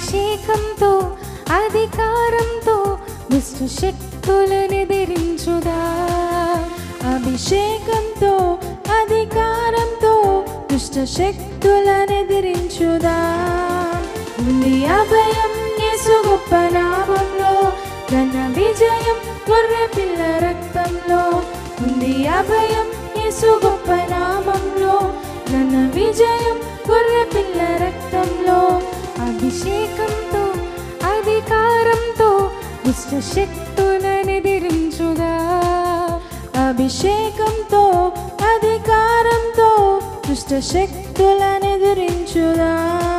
అభిషేకంతో అధికారంతో దుష్ట శక్తులను ఎదిరించుదా అభిషేకంతో అధికారంతో దుష్ట శక్తులను ఎదిరించుదా ఉంది అభయం యేసు గొప్ప నామంలో ఘన విజయం గొర్రె పిల్ల రక్తంలో ఉంది అభయం యేసు గొప్ప నామంలో ఘన విజయం గొర్రె పిల్ల రక్తంలో అభిషేకంతో అధికారంతో దుష్ట శక్తులను ఎదిరించుదా అభిషేకంతో అధికారంతో దుష్ట శక్తులను ఎదిరించుదా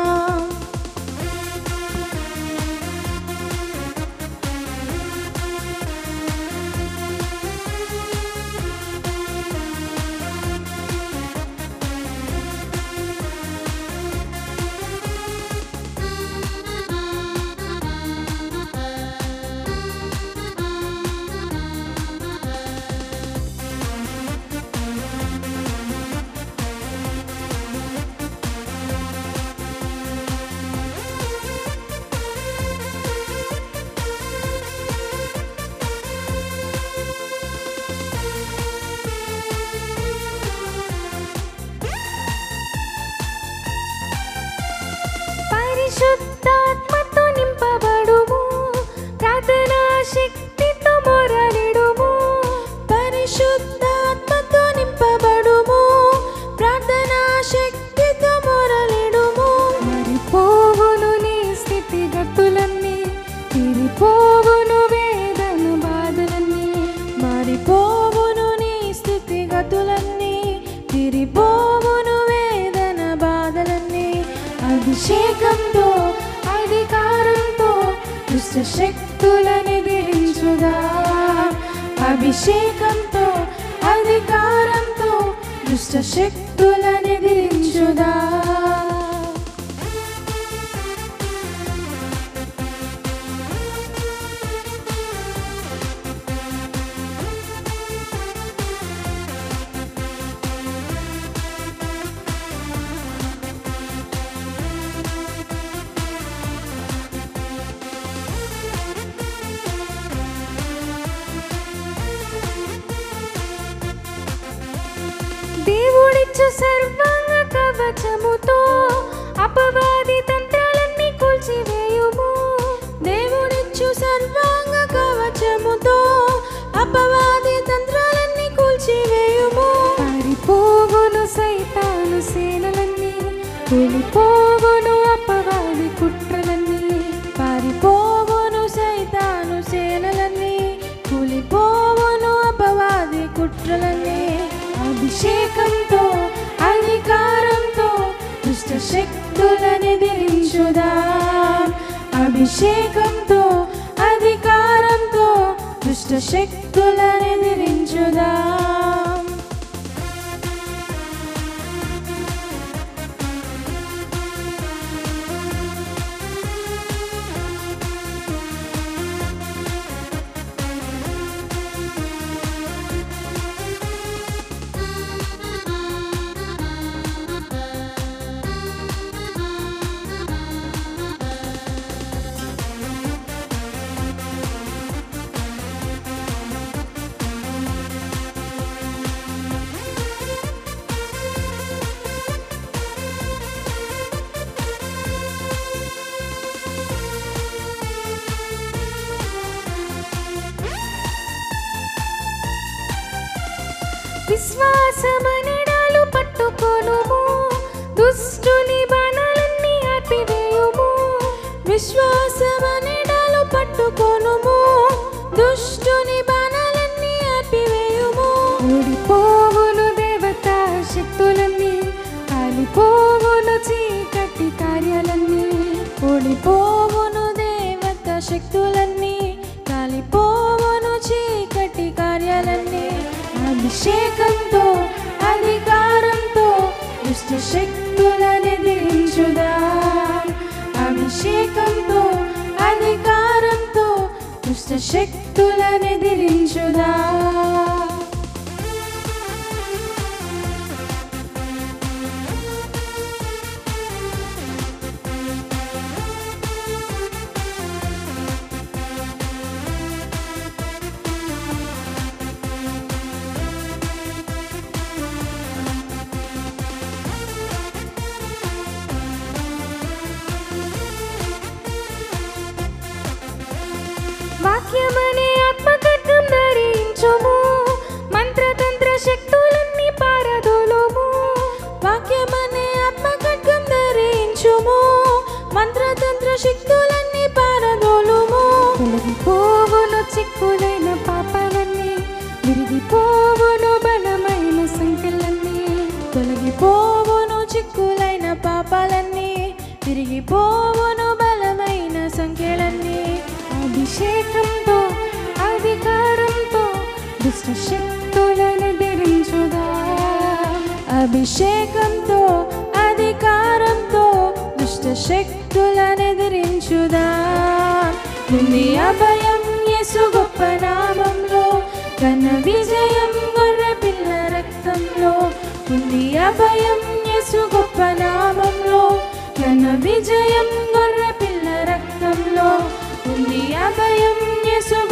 పరిశుద్ధాత్మతో నింపబడుము ప్రార్థనా శక్తితో మొరలిడుము పరిశుద్ధాత్మతో నింపబడుము ప్రార్థనా శక్తితో మొరలిడుము మరిపోవును నీ స్థితిగతులన్నీ తిరిపోవును వేదన బాధలన్నీ మారిపోవును నీ స్థితిగతులన్నీ తిరిపోవును వేదన బాధలన్నీ అభిషేకంతో అధికారంతో దుష్ట శక్తులను ఎదిరించుదా అభిషేకంతో అధికారంతో దుష్ట శక్తులను ఎదిరించుదా దేవుడిచ్చు సర్వాంగ కవచముతో అపవాది తంత్రాలన్నీ కూల్చివేయుము దేవుడిచ్చు సర్వాంగ కవచముతో అపవాది తంత్రాలన్నీ కూల్చివేయుము పారిపోవును సైతాను సేనలన్నీ కూలిపోవును అపవాది కుట్రలన్నీ పారిపోవును సైతాను సేనలన్నీ కూలిపోవును అపవాది కుట్రలన్నీ అభిషేకంతో అధికారంతో దుష్ట శక్తులను ఎదిరించుదా అభిషేకంతో అధికారంతో దుష్ట శక్తులను ఎదిరించుదా విశ్వాసమనిడాలు పట్టుకొనుము దుష్టుని బాణాలన్నీ ఆర్పివేయుము విశ్వాసమనిడాలు పట్టుకొనుము దుష్టుని బాణాలన్నీ ఆర్పివేయుము ఓడిపోవును దేవతా శక్తులన్నీ కాలిపోవును చీకటి కార్యాలన్నీ ఓడిపోవును దేవత శక్తులన్నీ కాలిపోవును చీకటి కార్యాలన్నీ అభిషేకంతో అధికారంతో దుష్ట శక్తులను ఎదిరించుదా అభిషేకంతో అధికారంతో దుష్ట శక్తులను ఎదిరించుదా వాక్యమనే ఆత్మకత్వం ధరించుము మంత్రతంత్ర శక్తులన్నీ పారదోలుము వాక్యమనే ఆత్మఖడ్గం ధరించుము మంత్రతంత్ర శక్తులన్నీ పారదోలుము తొలగిపోవును చిక్కులైన పాపాలన్నీ విరిగిపోవును బలమైన సంఖ్యలన్నీ తొలగిపోవును చిక్కులైన పాపాలన్నీ తిరిగిపోవును బలమైన సంఖ్యలన్నీ అభిషేకంతో అధికారంతో దుష్ట శక్తులను ధరించుదా అభిషేకంతో అధికారంతో దుష్ట శక్తులను ఎదిరించుదా ఉంది అభయం యేసు గొప్ప నామంలో ఘన విజయం గొర్రె పిల్ల రక్తంలో ఉంది అభయం యేసు గొప్ప నామంలో ఘన విజయం గొర్రె పిల్ల రక్తంలో ఉంది అభయం యేసు